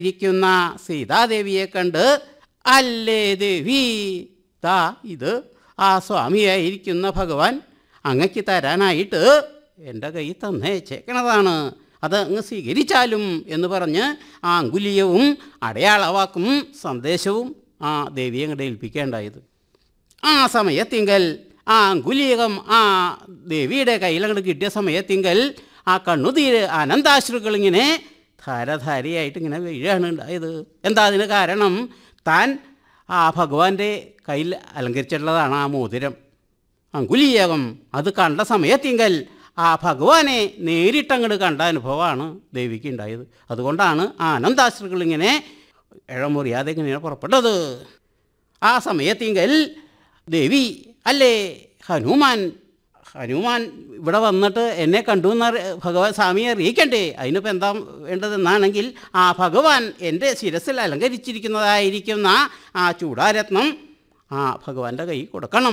ഇരിക്കുന്ന സീതാദേവിയെ കണ്ട് അല്ലേ ദേവി താ ഇത് ആ സ്വാമിയായിരിക്കുന്ന ഭഗവാൻ അങ്ങക്ക് തരാനായിട്ട് എൻ്റെ കൈ തന്നേച്ചേക്കണതാണ് അത് അങ്ങ് സ്വീകരിച്ചാലും എന്ന് പറഞ്ഞ് ആ അങ്കുലീയവും അടയാളവാക്കും സന്ദേശവും ആ ദേവിയെ അങ്ങോട്ട് ഏൽപ്പിക്കേണ്ടായത് ആ സമയത്തിങ്കൽ ആ അങ്കുലീകം ആ ദേവിയുടെ കയ്യിലങ്ങോട്ട് കിട്ടിയ സമയത്തിങ്കൽ ആ കണ്ണുതീര് അനന്താശ്രുക്കളിങ്ങനെ ധാരധാരയായിട്ട് ഇങ്ങനെ വീഴാണ് ഉണ്ടായത് എന്താ അതിന് കാരണം താൻ ആ ഭഗവാന്റെ കയ്യിൽ അലങ്കരിച്ചിട്ടുള്ളതാണ് ആ മോതിരം അങ്കുലീയകം അത് കണ്ട സമയത്തിങ്കൽ ആ ഭഗവാനെ നേരിട്ടങ്ങോട്ട് കണ്ട അനുഭവമാണ് ദേവിക്ക് ഉണ്ടായത് അതുകൊണ്ടാണ് ആ അനന്താശ്രുക്കൾ ഇങ്ങനെ ഇഴമുറിയാതെ ഇങ്ങനെ പുറപ്പെട്ടത് ആ സമയത്തിങ്കൽ ദേവി അല്ലേ ഹനുമാൻ ഹനുമാൻ ഇവിടെ വന്നിട്ട് എന്നെ കണ്ടു എന്ന് അറി- ഭഗവാൻ സ്വാമിയെ അറിയിക്കണ്ടേ അതിനിപ്പോൾ എന്താ വേണ്ടതെന്നാണെങ്കിൽ ആ ഭഗവാൻ എൻ്റെ ശിരസിൽ അലങ്കരിച്ചിരിക്കുന്നതായിരിക്കുന്ന ആ ചൂടാരത്നം ആ ഭഗവാന്റെ കൈ കൊടുക്കണം